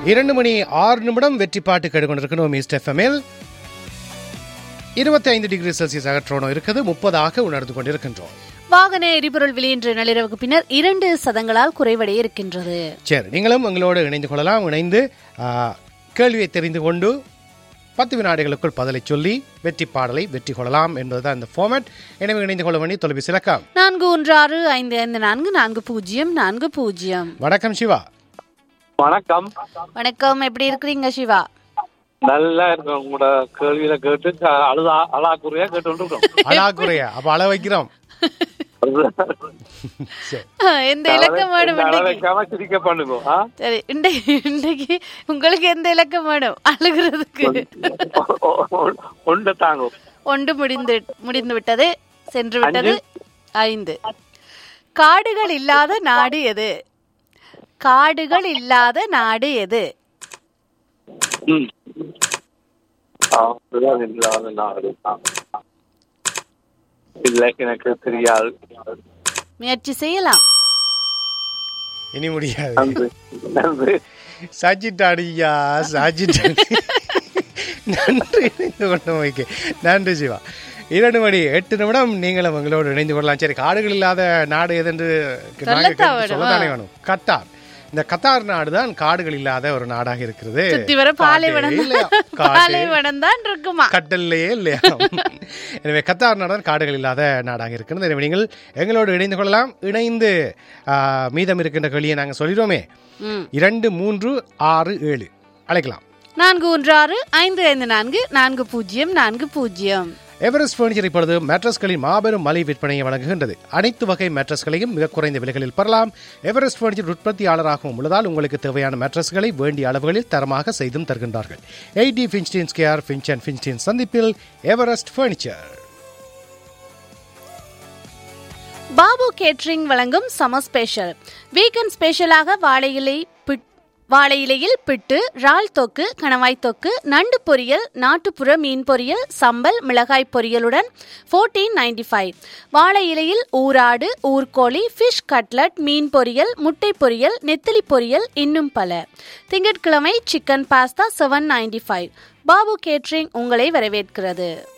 இரண்டு மணி ஆறு நிமிடம் வெற்றி பாட்டு கேட்டுக்கொண்டிருக்கணும் ஈஸ்ட் எஃப்எம்எல் இருபத்தி ஐந்து டிகிரி செல்சியஸ் அகற்றோணம் இருக்குது முப்பதாக உணர்ந்து கொண்டிருக்கின்றோம் வாகன எரிபொருள் விலை இன்று நள்ளிரவுக்கு பின்னர் இரண்டு சதங்களால் குறைவடைய இருக்கின்றது சரி நீங்களும் எங்களோடு இணைந்து கொள்ளலாம் இணைந்து ஆ, கேள்வியை தெரிந்து கொண்டு பத்து வினாடிகளுக்குள் பதிலை சொல்லி வெற்றி பாடலை வெற்றி கொள்ளலாம் என்பதுதான் இந்த ஃபார்மேட் எனவே இணைந்து கொள்ள வேண்டிய தொலைபேசி இலக்கம் நான்கு ஒன்று ஆறு ஐந்து ஐந்து நான்கு நான்கு பூஜ்ஜியம் நான்கு பூஜ்ஜியம் வணக்கம் சிவா வணக்கம் வணக்கம் எப்படி இருக்கிறீங்க சிவா நல்லா இருக்கும் உங்களோட கேள்வியில கேட்டு க- அழுதா அழாக்குறையா கேட்டு இருக்கோம் அழாக்குறையா அப்ப அள வைக்கிறோம் சரி எந்த இலக்கம் வேணும் அழ இன்றைக்கு வைக்காம சிரிக்க பண்ணுங்க ஆ? சரி இன்றைக்கு இன்றைக்கு உங்களுக்கு எந்த இலக்கம் வேணும் அழுகிறதுக்கு ஒன்று தாங்கும் ஒன்று முடிந்து முடிந்து விட்டது சென்று விட்டது ஐந்து காடுகள் இல்லாத நாடு எது காடுகள் இல்லாத நாடு எது ம். ஆ, அதுதான் இல்லாத நாடு. இல்லை எனக்கு தெரியாது முயற்சி செய்யலாம் இனி முடியாது நன்றி நன்றி சாச்சிட்டாடியா சாச்சிட்டாடி நன்றி இணைந்து கொண்டு வைக்க நன்றி சிவா இரண்டு மணி எட்டு நிமிடம் நீங்களும் உங்களோடு இணைந்து கொள்ளலாம் சரி காடுகள் இல்லாத நாடு எதென்று நாங்க சொல்லத்தான் கேட்டு வேணுமா? சொல்லத்தானே வேணும் கத்தார் இந்த கத்தார் நாடு தான் காடுகள் இல்லாத ஒரு நாடாக இருக்கிறது சுத்தி வர பாலைவனம் காடே இல்லையா? தான் காடே பாலைவனம் தான் இருக்குமா கட்டல்லையே இல்லையா எனவே கத்தார் நாடு தான் காடுகள் இல்லாத நாடாக இருக்கிறது எனவே நீங்கள் எங்களோடு இணைந்து கொள்ளலாம் இணைந்து ஆ, மீதம் இருக்கின்ற கேள்வியை நாங்கள் சொல்லிடுவோமே ம். இரண்டு மூன்று ஆறு ஏழு அழைக்கலாம் நான்கு ஒன்று ஆறு ஐந்து ஐந்து நான்கு நான்கு பூஜ்ஜியம் நான்கு பூஜ்ஜியம் எவரெஸ்ட் பர்னிச்சர் இப்பொழுது மேட்ரஸ்களின் மாபெரும் மலை விற்பனையை வழங்குகின்றது அனைத்து வகை மேட்ரஸ்களையும் மிக குறைந்த விலைகளில் பெறலாம் எவரெஸ்ட் பர்னிச்சர் உற்பத்தியாளராகவும் உள்ளதால் உங்களுக்கு தேவையான மேட்ரஸ்களை வேண்டிய அளவுகளில் தரமாக செய்தும் தருகின்றார்கள் eighty Finstein square Finch and Finstein சந்திப்பில் எவரெஸ்ட் பர்னிச்சர் பாபு கேட்ரிங் வழங்கும் சம ஸ்பெஷல் வீக்கெண்ட் ஸ்பெஷலாக வாழை இலை பிட்- வாழை இலையில் பிட்டு இறால் தொக்கு கணவாய் தொக்கு நண்டு பொரியல் நாட்டுப்புற மீன் பொரியல் சம்பல் மிளகாய் பொரியலுடன் ஃபோர்டீன் நைன்டி ஃபைவ் வாழை இலையில் ஊராடு ஊர்கோழி ஃபிஷ் கட்லட் மீன் பொரியல் முட்டை பொரியல் நெத்திலி பொரியல் இன்னும் பல திங்கட்கிழமை chicken pasta seven ninety five Babu catering உங்களை வரவேற்கிறது